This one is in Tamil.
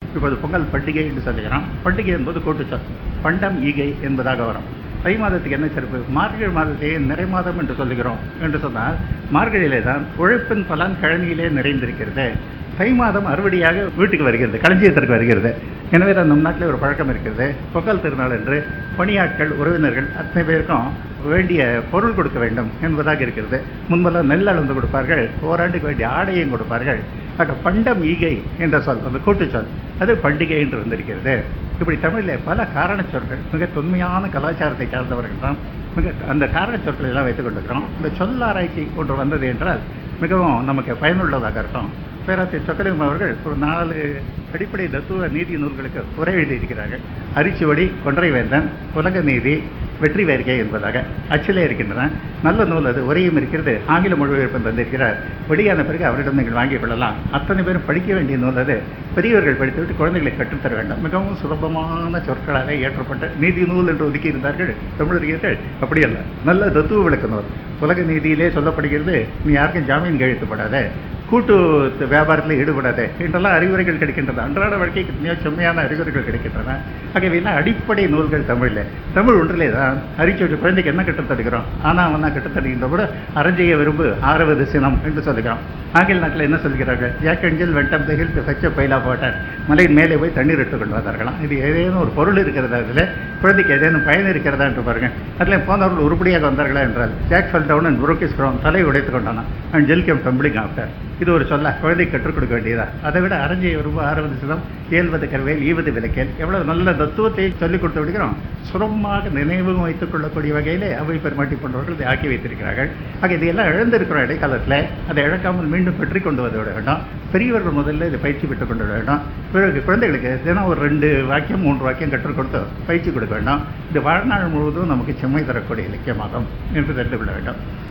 இப்போது பொங்கல் பண்டிகை என்று சொல்லுகிறோம் பண்டிகை என்பது கூட்டுச்சொல் பண்டம் ஈகை என்பதாக வரும் தை மாதத்துக்கு என்ன சிறப்பு மார்கழி மாதத்தையே நிறை மாதம் என்று சொல்லுகிறோம் என்று சொன்னால் மார்கழியிலே தான் உழைப்பின் பலன் கிழமையிலே நிறைந்திருக்கிறது தை மாதம் அறுவடையாக வீட்டுக்கு வருகிறது களஞ்சியத்திற்கு வருகிறது எனவே தான் நம் நாட்டில் ஒரு பழக்கம் இருக்கிறது பொங்கல் திருநாள் என்று பணியாட்கள் உறவினர்கள் அத்தனை பேருக்கும் வேண்டிய பொருள் கொடுக்க வேண்டும் என்பதாக இருக்கிறது முன்பெல்லாம் நெல் அளந்து கொடுப்பார்கள் ஓராண்டுக்கு வேண்டிய ஆடையும் கொடுப்பார்கள் ஆக பண்டம் ஈகை என்ற சொல் அந்த கூட்டுச் சொல் அது பண்டிகை என்று வந்திருக்கிறது இப்படி தமிழில் பல காரணச் சொற்கள் மிக தொன்மையான கலாச்சாரத்தை சார்ந்தவர்கள் தான் மிக அந்த காரணச் சொற்களை எல்லாம் வைத்துக் கொண்டிருக்கிறோம் இந்த சொல் ஆராய்ச்சி ஒன்று வந்தது என்றால் மிகவும் நமக்கு பயனுள்ளதாக இருக்கும் பேராசிரியர் சொக்கலிங்கம் அவர்கள் ஒரு நாலு அடிப்படை தத்துவ நீதி நூல்களுக்கு உரை எழுதியிருக்கிறார்கள் அரிச்சுவடி கொன்றைவேந்தன் உலக நீதி வெற்றி வேர்க்கை என்பதாக அச்சிலே இருக்கின்றன நல்ல நூல் அது உரையும் இருக்கிறது ஆங்கில மொழிபெயர்ப்பு தந்திருக்கிறார் வெளியான பிறகு அவரிடம் நீங்கள் வாங்கிக் கொள்ளலாம் அத்தனை பேரும் படிக்க வேண்டிய நூல் அது பெரியவர்கள் படித்துவிட்டு குழந்தைகளை கற்றுத்தர வேண்டும் மிகவும் சுலபமான சொற்களாக ஏற்றப்பட்ட நீதி நூல் என்று ஒதுக்கி இருந்தார்கள் தமிழறிஞர்கள் அப்படி அல்ல நல்ல தத்துவ விளக்க நூல் உலக நீதியிலே சொல்லப்படுகிறது நீ யாருக்கும் ஜாமீன் கையெழுத்துப்படாத கூட்டு வியாபாரத்தில் ஈடுபடாதே என்றெல்லாம் அறிவுரைகள் கிடைக்கின்றன அன்றாட வாழ்க்கைக்கு மிக செம்மையான அறிவுரைகள் கிடைக்கின்றன ஆகவே எல்லாம் அடிப்படை நூல்கள் தமிழில் தமிழ் ஒன்றிலே தான் அரிச்சோடி குழந்தைக்கு என்ன கற்றுத் தருகிறோம் ஆனால் அவன் தான் கற்றுத் தருகின்ற கூட அரஞ்செய்ய விரும்பு ஆறாவது சினம் என்று சொல்லுகிறோம் ஆங்கில நாட்டில் என்ன சொல்கிறார்கள் ஜாக் அஞ்சல் வெண்டம் தகில் ஃபெச்ச பைலா போட்டார் மலையின் மேலே போய் தண்ணீர் எடுத்து கொண்டு வந்தார்களாம் இது ஏதேனும் ஒரு பொருள் இருக்கிறதா அதில் குழந்தைக்கு ஏதேனும் பயன் இருக்கிறதா என்று பாருங்கள் அதில் போனவர்கள் உருப்படியாக வந்தார்களா என்றால் Jack fell down and broke his crown தலை உடைத்து கொண்டானா and Jill came tumbling after இது ஒரு சொல்ல குழந்தை கற்றுக் கொடுக்க வேண்டியதா அதை விட அரஞ்சை விரும்ப ஆறுவது சிதம் இயல்வது கருவேல் ஈவது விளக்கேல் எவ்வளவு நல்ல தத்துவத்தை சொல்லிக் கொடுத்து விடுகிறோம் சுரமாக நினைவும் வைத்துக் கொள்ளக்கூடிய வகையிலே அவை பெருமாட்டி போன்றவர்கள் இதை ஆக்கி வைத்திருக்கிறார்கள் ஆக இதையெல்லாம் இழந்திருக்கிறோம் இடைக்காலத்தில் அதை இழக்காமல் மீண்டும் பெற்றுக் கொண்டு வந்து விட வேண்டும் பெரியவர்கள் முதல்ல இதை பயிற்சி பெற்றுக் கொண்டு விட வேண்டும் பிறகு குழந்தைகளுக்கு தினம் ஒரு ரெண்டு வாக்கியம் மூன்று வாக்கியம் கற்றுக் கொடுத்து பயிற்சி கொடுக்க வேண்டும் இது வாழ்நாள் முழுவதும் நமக்கு செம்மை தரக்கூடிய இலக்கியமாகும் என்று தெரிந்து கொள்ள வேண்டும்